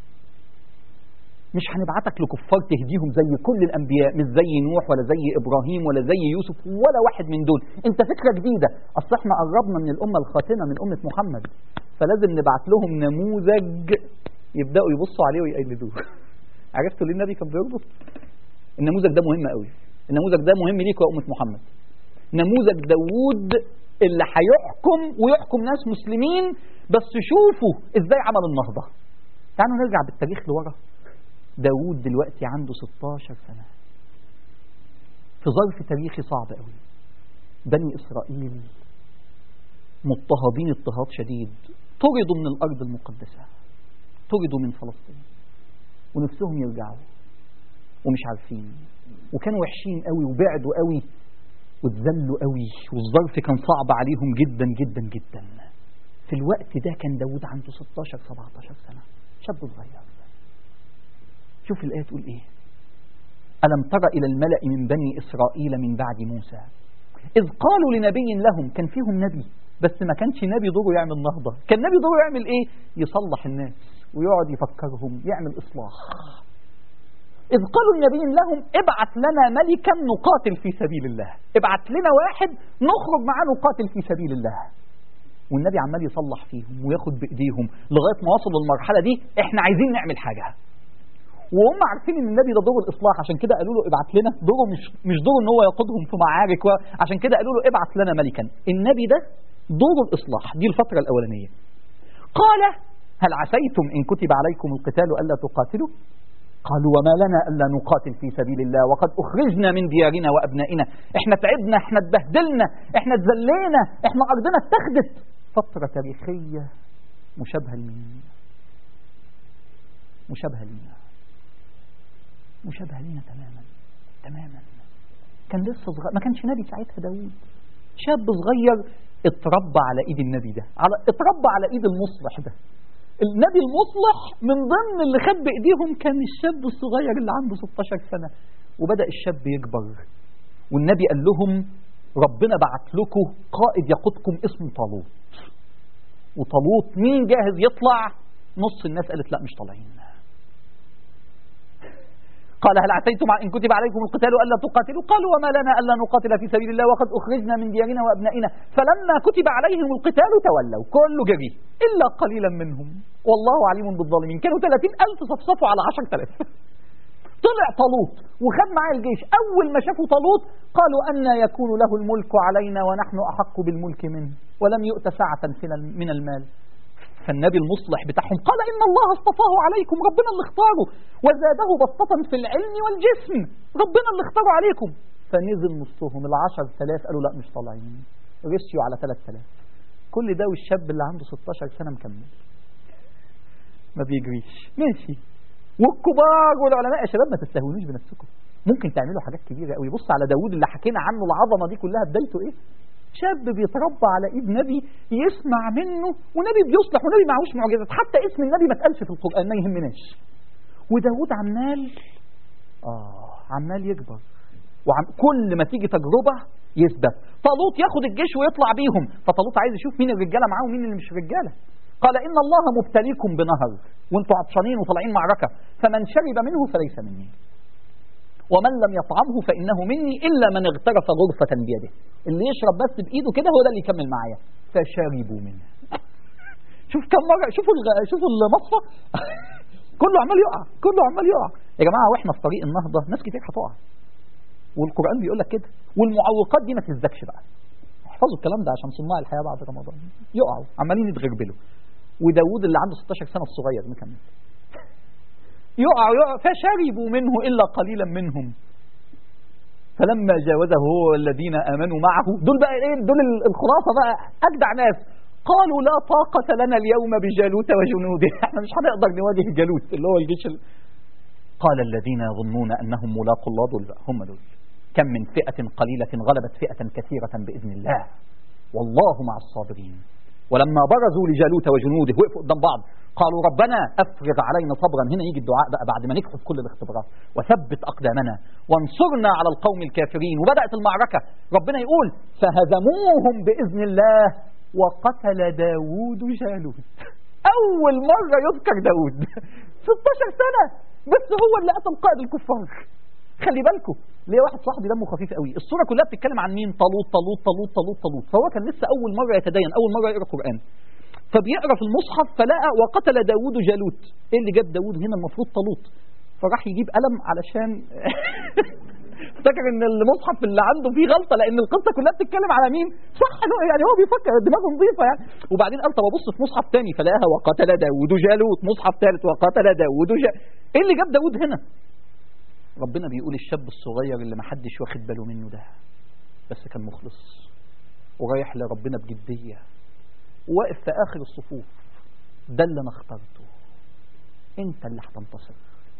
مش هنبعتك لكفار تهديهم زي كل الانبياء مش زي نوح ولا زي ابراهيم ولا زي يوسف ولا واحد من دول انت فكره جديده اصل احنا قربنا من الامه الخاتمه من امه محمد فلازم نبعت لهم نموذج يبداوا يبصوا عليه ويقلدوه عرفتوا ليه النبي كان بيربط النموذج ده مهم قوي النموذج ده مهم ليك يا امه محمد نموذج داوود اللي هيحكم ويحكم ناس مسلمين بس شوفوا ازاي عمل النهضه تعالوا نرجع بالتاريخ لورا داوود دلوقتي عنده 16 سنة في ظرف تاريخي صعب قوي بني إسرائيل مضطهدين اضطهاد شديد طردوا من الأرض المقدسة طردوا من فلسطين ونفسهم يرجعوا ومش عارفين وكانوا وحشين قوي وبعدوا قوي واتذلوا قوي والظرف كان صعب عليهم جدا جدا جدا في الوقت ده كان داود عنده 16 17 سنة شاب صغير شوف الآية تقول إيه ألم تر إلى الملأ من بني إسرائيل من بعد موسى إذ قالوا لنبي لهم كان فيهم نبي بس ما كانش نبي دوره يعمل نهضة كان نبي دوره يعمل إيه يصلح الناس ويقعد يفكرهم يعمل إصلاح إذ قالوا لنبي لهم ابعت لنا ملكا نقاتل في سبيل الله ابعت لنا واحد نخرج معاه نقاتل في سبيل الله والنبي عمال يصلح فيهم وياخد بإيديهم لغاية ما وصلوا للمرحلة دي احنا عايزين نعمل حاجة وهم عارفين ان النبي ده دوره الاصلاح عشان كده قالوا له ابعت لنا دوره مش مش دوره ان هو يقودهم في معارك و... عشان كده قالوا له ابعت لنا ملكا النبي ده دوره الاصلاح دي الفتره الاولانيه قال هل عسيتم ان كتب عليكم القتال الا تقاتلوا قالوا وما لنا الا نقاتل في سبيل الله وقد اخرجنا من ديارنا وابنائنا احنا تعبنا احنا اتبهدلنا احنا اتذلينا احنا ارضنا اتخذت فتره تاريخيه مشابهه لمين مشابهه لينا مشابهة لينا تماما تماما كان لسه صغير ما كانش نبي ساعتها داوود شاب صغير اتربى على ايد النبي ده على اتربى على ايد المصلح ده النبي المصلح من ضمن اللي خد بايديهم كان الشاب الصغير اللي عنده 16 سنة وبدأ الشاب يكبر والنبي قال لهم ربنا بعت لكم قائد يقودكم اسمه طالوت وطالوت مين جاهز يطلع نص الناس قالت لا مش طالعين قال هل عسيتم إن كتب عليكم القتال ألا تقاتلوا قالوا وما لنا ألا نقاتل في سبيل الله وقد أخرجنا من ديارنا وأبنائنا فلما كتب عليهم القتال تولوا كله جري إلا قليلا منهم والله عليم بالظالمين كانوا 30 ألف صفصفوا على 10000 طلع طالوت وخد معاه الجيش أول ما شافوا طالوت قالوا أن يكون له الملك علينا ونحن أحق بالملك منه ولم يؤت ساعة من المال فالنبي المصلح بتاعهم قال إن الله اصطفاه عليكم ربنا اللي اختاره وزاده بسطة في العلم والجسم ربنا اللي اختاره عليكم فنزل نصهم العشر ثلاث قالوا لا مش طالعين رسيوا على ثلاث ثلاث كل ده والشاب اللي عنده 16 سنة مكمل ما بيجريش ماشي والكبار والعلماء يا شباب ما تستهونوش بنفسكم ممكن تعملوا حاجات كبيرة قوي بص على داوود اللي حكينا عنه العظمة دي كلها بدايته ايه شاب بيتربى على ايد نبي يسمع منه ونبي بيصلح ونبي معهوش معجزات حتى اسم النبي ما اتقالش في القرآن ما يهمناش وداود عمال اه عمال يكبر وعم كل ما تيجي تجربة يثبت طالوت ياخد الجيش ويطلع بيهم فطالوت عايز يشوف مين الرجالة معاه ومين اللي مش رجالة قال إن الله مبتليكم بنهر وانتوا عطشانين وطالعين معركة فمن شرب منه فليس مني ومن لم يطعمه فإنه مني إلا من اغترف غرفة بيده اللي يشرب بس بإيده كده هو ده اللي يكمل معايا فشربوا منه شوف كم مرة شوفوا الغ... شوفوا المصفى كله عمال يقع كله عمال يقع يا جماعة واحنا في طريق النهضة ناس كتير هتقع والقرآن بيقول لك كده والمعوقات دي ما تزدكش بقى احفظوا الكلام ده عشان صناع الحياة بعد رمضان يقعوا عمالين يتغربلوا وداوود اللي عنده 16 سنة الصغير مكمل يقع يقع فشربوا منه إلا قليلا منهم فلما جاوزه هو والذين آمنوا معه دول بقى إيه دول الخلاصة بقى أجدع ناس قالوا لا طاقة لنا اليوم بجالوت وجنوده احنا مش هنقدر نواجه جالوت اللي هو الجيش ال... قال الذين يظنون أنهم ملاقوا الله دول بقى هم دول كم من فئة قليلة غلبت فئة كثيرة بإذن الله والله مع الصابرين ولما برزوا لجالوت وجنوده وقفوا قدام بعض قالوا ربنا افرغ علينا صبرا هنا يجي الدعاء بقى بعد ما نكحف كل الاختبارات وثبت اقدامنا وانصرنا على القوم الكافرين وبدات المعركه ربنا يقول فهزموهم باذن الله وقتل داوود جالوت اول مره يذكر داوود 16 سنه بس هو اللي قتل قائد الكفار خلي بالكم ليه واحد صاحبي دمه خفيف قوي الصوره كلها بتتكلم عن مين طالوت طالوت طالوت طالوت طالوت فهو كان لسه اول مره يتدين اول مره يقرا قران فبيقرا في المصحف فلقى وقتل داوود جالوت ايه اللي جاب داوود هنا المفروض طالوت فراح يجيب قلم علشان افتكر ان المصحف اللي عنده فيه غلطه لان القصه كلها بتتكلم على مين صح يعني هو بيفكر دماغه نظيفه يعني وبعدين قال طب ابص في مصحف تاني فلقاها وقتل داوود جالوت مصحف ثالث وقتل داوود جالوت ايه اللي جاب داوود هنا ربنا بيقول الشاب الصغير اللي ما حدش واخد باله منه ده بس كان مخلص ورايح لربنا بجديه واقف في آخر الصفوف ده اللي أنا اخترته أنت اللي هتنتصر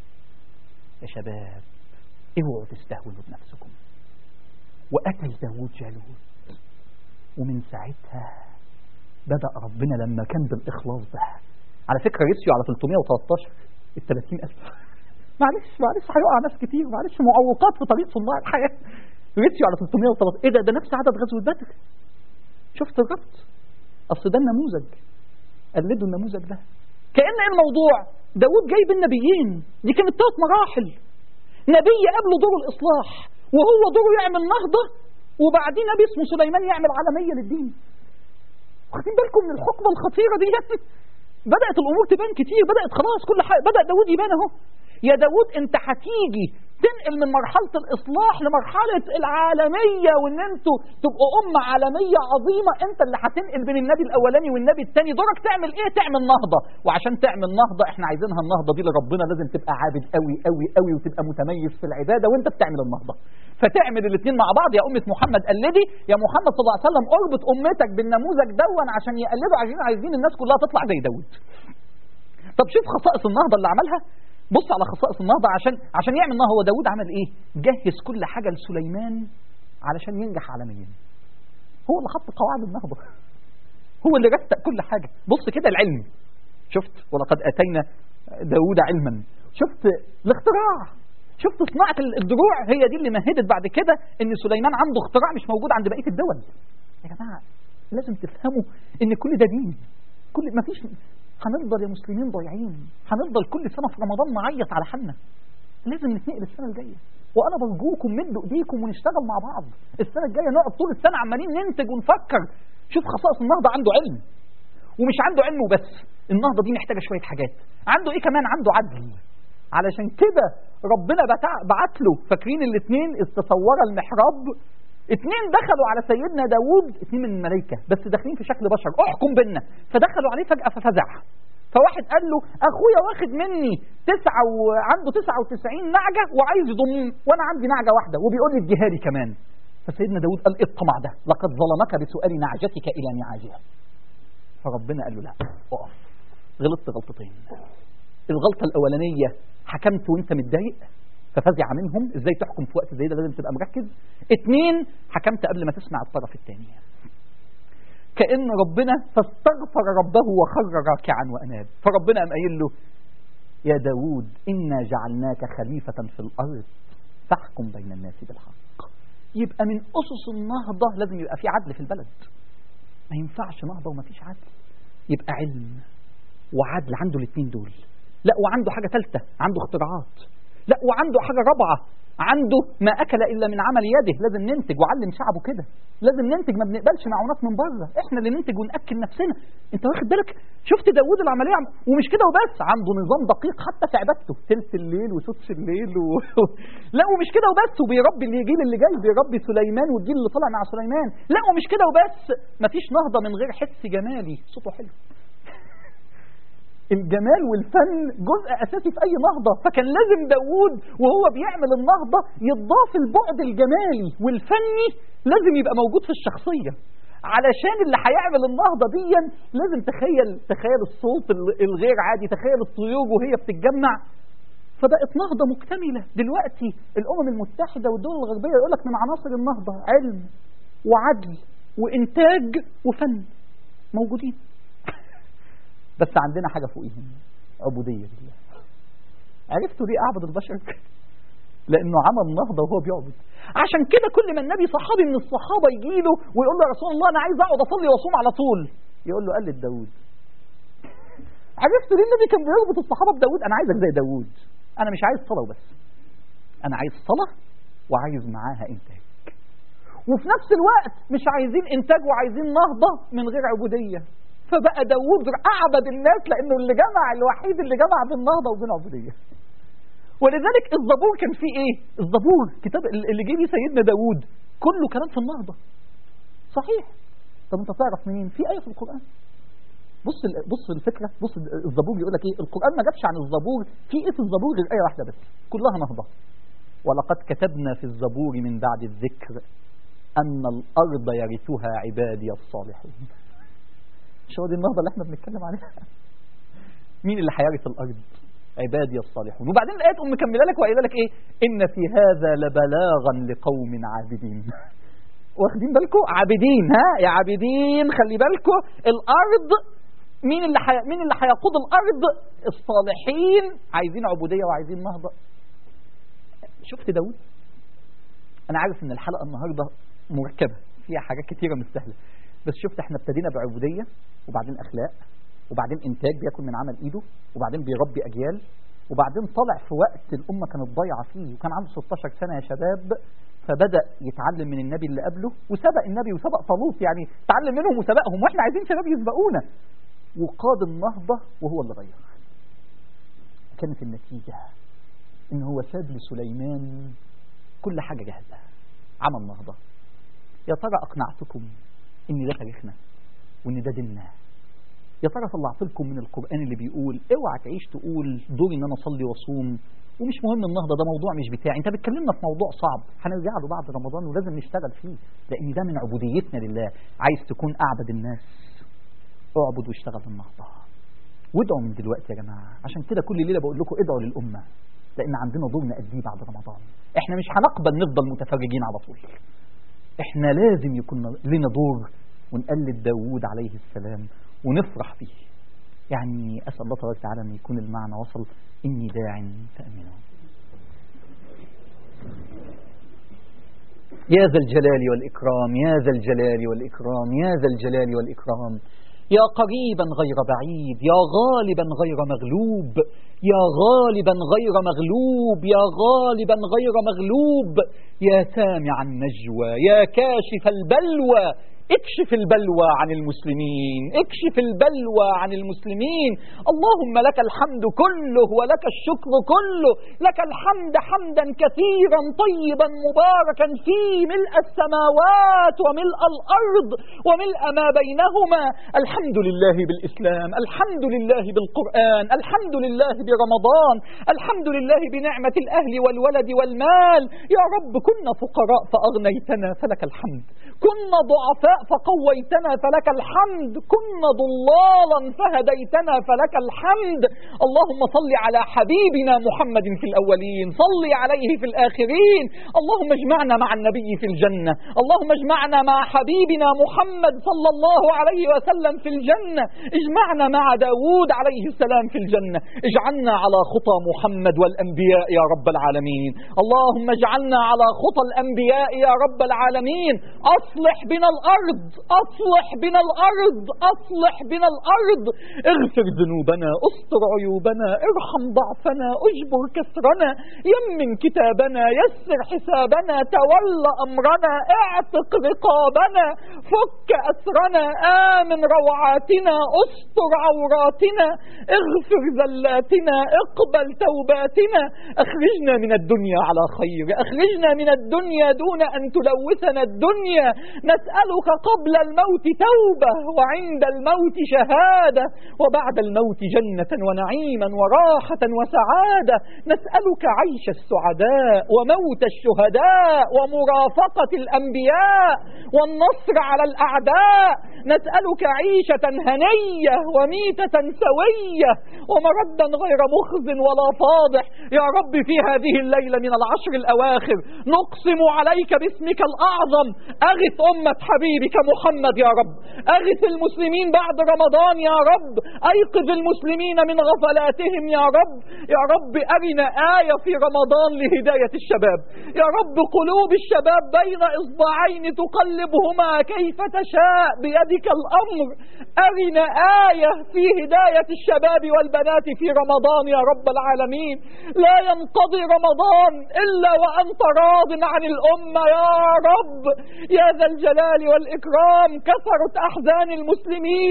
يا شباب اوعوا تستهونوا بنفسكم وقتل داوود جالوت ومن ساعتها بدأ ربنا لما كان بالإخلاص ده على فكرة رسيوا على 313 ال 30000 معلش معلش هيقع ناس كتير معلش معوقات في طريق صناع الحياة رسيوا على 313 ايه ده ده نفس عدد غزوة بدر شفت الربط أصل ده النموذج قلدوا النموذج ده كأن ايه الموضوع داود جايب النبيين دي كانت ثلاث مراحل نبي قبله دور الإصلاح وهو دوره يعمل نهضة وبعدين نبي اسمه سليمان يعمل عالمية للدين واخدين بالكم من الحقبة الخطيرة دي بدأت الأمور تبان كتير بدأت خلاص كل حاجة بدأ داود يبان اهو يا داود انت هتيجي تنقل من مرحلة الإصلاح لمرحلة العالمية وإن أنتوا تبقوا أمة عالمية عظيمة أنت اللي هتنقل بين النبي الأولاني والنبي الثاني دورك تعمل إيه؟ تعمل نهضة وعشان تعمل نهضة إحنا عايزينها النهضة دي لربنا لازم تبقى عابد قوي قوي قوي وتبقى متميز في العبادة وأنت بتعمل النهضة فتعمل الاثنين مع بعض يا أمة محمد قلدي يا محمد صلى الله عليه وسلم اربط أمتك بالنموذج دون عشان يقلدوا عايزين عايزين الناس كلها تطلع زي داود طب شوف خصائص النهضة اللي عملها بص على خصائص النهضة عشان عشان يعمل نهضة هو داود عمل ايه جهز كل حاجة لسليمان علشان ينجح عالميا هو اللي حط قواعد النهضة هو اللي رتق كل حاجة بص كده العلم شفت ولقد أتينا داود علما شفت الاختراع شفت صناعه الدروع هي دي اللي مهدت بعد كده ان سليمان عنده اختراع مش موجود عند بقيه الدول يا جماعه لازم تفهموا ان كل ده دين كل ما فيش هنفضل يا مسلمين ضايعين هنفضل كل سنه في رمضان نعيط على حالنا لازم نتنقل السنه الجايه وانا برجوكم مدوا ايديكم ونشتغل مع بعض السنه الجايه نقعد طول السنه عمالين ننتج ونفكر شوف خصائص النهضه عنده علم ومش عنده علم وبس النهضه دي محتاجه شويه حاجات عنده ايه كمان عنده عدل علشان كده ربنا بتع- بعت له فاكرين الاثنين استصور المحراب اتنين دخلوا على سيدنا داوود اتنين من الملائكة بس داخلين في شكل بشر احكم بينا فدخلوا عليه فجأة ففزع فواحد قال له اخويا واخد مني تسعة وعنده تسعة وتسعين نعجة وعايز يضم وانا عندي نعجة واحدة وبيقول لي اديها كمان فسيدنا داوود قال ايه الطمع ده لقد ظلمك بسؤال نعجتك الى نعاجها فربنا قال له لا اقف غلطت غلطتين الغلطة الأولانية حكمت وانت متضايق ففزع منهم ازاي تحكم في وقت زي ده لازم تبقى مركز اتنين حكمت قبل ما تسمع الطرف الثاني كأن ربنا فاستغفر ربه وخر راكعا وأناب فربنا قام قايل له يا داود إنا جعلناك خليفة في الأرض فاحكم بين الناس بالحق يبقى من أسس النهضة لازم يبقى في عدل في البلد ما ينفعش نهضة وما فيش عدل يبقى علم وعدل عنده الاثنين دول لا وعنده حاجة ثالثة عنده اختراعات لا وعنده حاجة رابعة عنده ما أكل إلا من عمل يده لازم ننتج وعلم شعبه كده لازم ننتج ما بنقبلش معونات من بره احنا اللي ننتج ونأكل نفسنا انت واخد بالك شفت داوود العملية عم- ومش كده وبس عنده نظام دقيق حتى في عبادته تلت الليل وسدس الليل و... لا ومش كده وبس وبيربي الجيل اللي جاي بيربي سليمان والجيل اللي طلع مع سليمان لا ومش كده وبس مفيش نهضة من غير حس جمالي صوته حلو الجمال والفن جزء أساسي في أي نهضة فكان لازم داوود وهو بيعمل النهضة يضاف البعد الجمالي والفني لازم يبقى موجود في الشخصية علشان اللي هيعمل النهضة دي لازم تخيل تخيل الصوت ال- الغير عادي تخيل الطيور وهي بتتجمع فبقت نهضة مكتملة دلوقتي الأمم المتحدة والدول الغربية يقول لك من عناصر النهضة علم وعدل وإنتاج وفن موجودين بس عندنا حاجة فوقيهم عبودية لله عرفتوا ليه أعبد البشر لأنه عمل نهضة وهو بيعبد عشان كده كل ما النبي صحابي من الصحابة يجي له ويقول له يا رسول الله أنا عايز أقعد أصلي وأصوم على طول يقول له قلد داوود عرفت ليه النبي كان بيربط الصحابة بداوود أنا عايزك زي داوود أنا مش عايز صلاة وبس أنا عايز صلاة وعايز معاها إنتاج وفي نفس الوقت مش عايزين إنتاج وعايزين نهضة من غير عبودية فبقى داوود أعبد الناس لأنه اللي جمع الوحيد اللي جمع بين نهضة وبين عبودية ولذلك الزبور كان فيه ايه الزبور كتاب اللي جه بيه سيدنا داوود كله كلام في النهضة صحيح طب انت تعرف منين في آية في القرآن بص ال- بص الفكرة بص الزبور يقول لك ايه القرآن ما جابش عن الزبور في ايه في الزبور غير آية واحدة بس كلها نهضة ولقد كتبنا في الزبور من بعد الذكر أن الأرض يرثها عبادي الصالحون مش هو دي النهضة اللي احنا بنتكلم عليها مين اللي هيرث الأرض عبادي الصالحون وبعدين الآية تقوم مكملة لك وقايله لك إيه إن في هذا لبلاغا لقوم عابدين واخدين بالكم عابدين ها يا عابدين خلي بالكم الأرض مين اللي حي... مين اللي هيقود الأرض الصالحين عايزين عبودية وعايزين نهضة شفت داود أنا عارف إن الحلقة النهاردة مركبة فيها حاجات كتيرة مش سهلة بس شفت احنا ابتدينا بعبودية وبعدين أخلاق وبعدين إنتاج بياكل من عمل إيده وبعدين بيربي أجيال وبعدين طلع في وقت الأمة كانت ضايعة فيه وكان عنده 16 سنة يا شباب فبدأ يتعلم من النبي اللي قبله وسبق النبي وسبق طالوت يعني تعلم منهم وسبقهم واحنا عايزين شباب يسبقونا وقاد النهضة وهو اللي غير كانت النتيجة إن هو ساب لسليمان كل حاجة جاهزة عمل نهضة يا ترى أقنعتكم إن ده تاريخنا وإن ده ديننا يا ترى طلعت لكم من القرآن اللي بيقول اوعى تعيش تقول دوري ان انا اصلي واصوم ومش مهم النهضه ده موضوع مش بتاعي انت بتكلمنا في موضوع صعب هنرجع له بعد رمضان ولازم نشتغل فيه لان ده من عبوديتنا لله عايز تكون اعبد الناس اعبد واشتغل النهضه وادعوا من دلوقتي يا جماعه عشان كده كل ليله بقول لكم ادعوا للامه لان عندنا دور نأديه بعد رمضان احنا مش هنقبل نفضل متفرجين على طول احنا لازم يكون لنا دور ونقلد داوود عليه السلام ونفرح به يعني أسأل الله تبارك وتعالى أن يكون المعنى وصل إني داع فأمنوا يا ذا الجلال والإكرام يا ذا الجلال والإكرام يا ذا الجلال والإكرام يا قريبا غير بعيد يا غالبا غير مغلوب يا غالبا غير مغلوب يا غالبا غير مغلوب يا سامع النجوى يا كاشف البلوى اكشف البلوى عن المسلمين اكشف البلوى عن المسلمين اللهم لك الحمد كله ولك الشكر كله لك الحمد حمدا كثيرا طيبا مباركا فيه ملء السماوات وملء الأرض وملء ما بينهما الحمد لله بالإسلام الحمد لله بالقرآن الحمد لله برمضان الحمد لله بنعمة الأهل والولد والمال يا رب كنا فقراء فأغنيتنا فلك الحمد كنا ضعفاء فقويتنا فلك الحمد كنا ضلالا فهديتنا فلك الحمد اللهم صل على حبيبنا محمد في الأولين صل عليه في الآخرين اللهم اجمعنا مع النبي في الجنة اللهم اجمعنا مع حبيبنا محمد صلى الله عليه وسلم في الجنة اجمعنا مع داود عليه السلام في الجنة اجعلنا على خطى محمد والأنبياء يا رب العالمين اللهم اجعلنا على خطى الأنبياء يا رب العالمين أصلح بنا الأرض أصلح بنا الأرض أصلح بنا الأرض اغفر ذنوبنا استر عيوبنا ارحم ضعفنا اجبر كسرنا يمن كتابنا يسر حسابنا تولى أمرنا اعتق رقابنا فك أسرنا آمن روعاتنا استر عوراتنا اغفر زلاتنا اقبل توباتنا اخرجنا من الدنيا على خير اخرجنا من الدنيا دون أن تلوثنا الدنيا نسألك قبل الموت توبة وعند الموت شهادة وبعد الموت جنة ونعيما وراحة وسعادة نسألك عيش السعداء وموت الشهداء ومرافقة الأنبياء والنصر على الأعداء نسألك عيشة هنية وميتة سوية ومردا غير مخز ولا فاضح يا رب في هذه الليلة من العشر الأواخر نقسم عليك باسمك الأعظم أغث أمة حبيبك محمد يا رب أغث المسلمين بعد رمضان يا رب أيقظ المسلمين من غفلاتهم يا رب يا رب أرنا آية في رمضان لهداية الشباب يا رب قلوب الشباب بين إصبعين تقلبهما كيف تشاء بيدك الأمر أرنا آية في هداية الشباب والبنات في رمضان يا رب العالمين لا ينقضي رمضان إلا وأنت راض عن الأمة يا رب يا ذا الجلال والإكرام كثرت أحزان المسلمين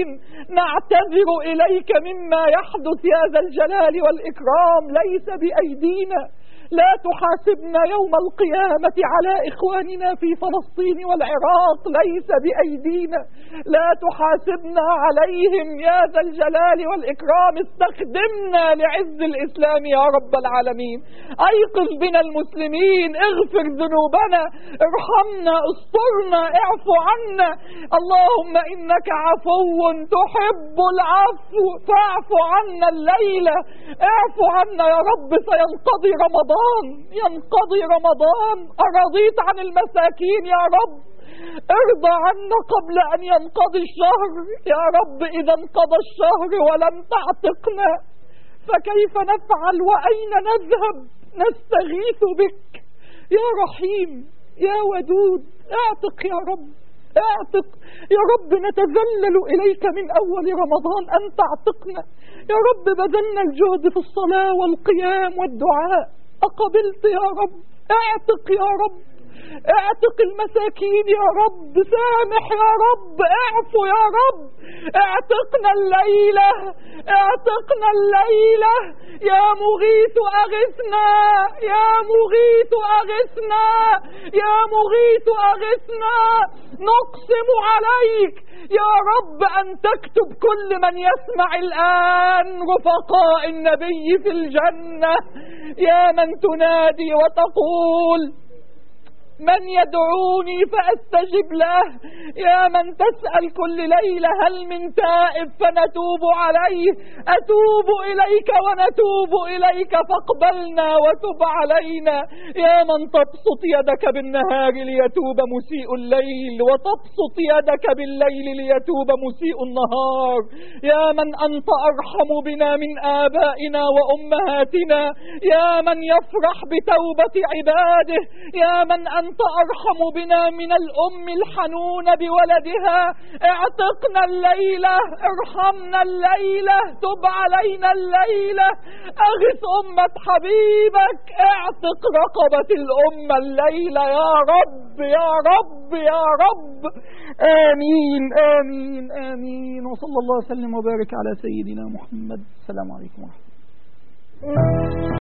نعتذر إليك مما يحدث يا ذا الجلال والإكرام ليس بأيدينا لا تحاسبنا يوم القيامة على إخواننا في فلسطين والعراق ليس بأيدينا لا تحاسبنا عليهم يا ذا الجلال والإكرام استخدمنا لعز الإسلام يا رب العالمين أيقظ بنا المسلمين اغفر ذنوبنا ارحمنا استرنا اعفو عنا اللهم إنك عفو تحب العفو فاعف عنا الليلة اعفو عنا يا رب سينقضي رمضان ينقضي رمضان أرضيت عن المساكين يا رب ارضى عنا قبل أن ينقضي الشهر يا رب إذا انقضى الشهر ولم تعتقنا فكيف نفعل وأين نذهب نستغيث بك يا رحيم يا ودود اعتق يا رب اعتق يا رب نتذلل إليك من أول رمضان أن تعتقنا يا رب بذلنا الجهد في الصلاة والقيام والدعاء أقبلت يا رب اعتق يا رب اعتق المساكين يا رب سامح يا رب اعفو يا رب اعتقنا الليلة اعتقنا الليلة يا مغيث اغثنا يا مغيث اغثنا يا مغيث اغثنا نقسم عليك يا رب أن تكتب كل من يسمع الآن رفقاء النبي في الجنة يا من تنادي وتقول من يدعوني فأستجب له يا من تسأل كل ليلة هل من تائب فنتوب عليه أتوب إليك ونتوب إليك فاقبلنا وتب علينا يا من تبسط يدك بالنهار ليتوب مسيء الليل وتبسط يدك بالليل ليتوب مسيء النهار يا من أنت أرحم بنا من آبائنا وأمهاتنا يا من يفرح بتوبة عباده يا من أنت أنت أرحم بنا من الأم الحنونة بولدها اعتقنا الليلة ارحمنا الليلة تب علينا الليلة أغث أمة حبيبك اعتق رقبة الأمة الليلة يا رب يا رب يا رب آمين آمين آمين وصلى الله وسلم وبارك على سيدنا محمد السلام عليكم ورحمة الله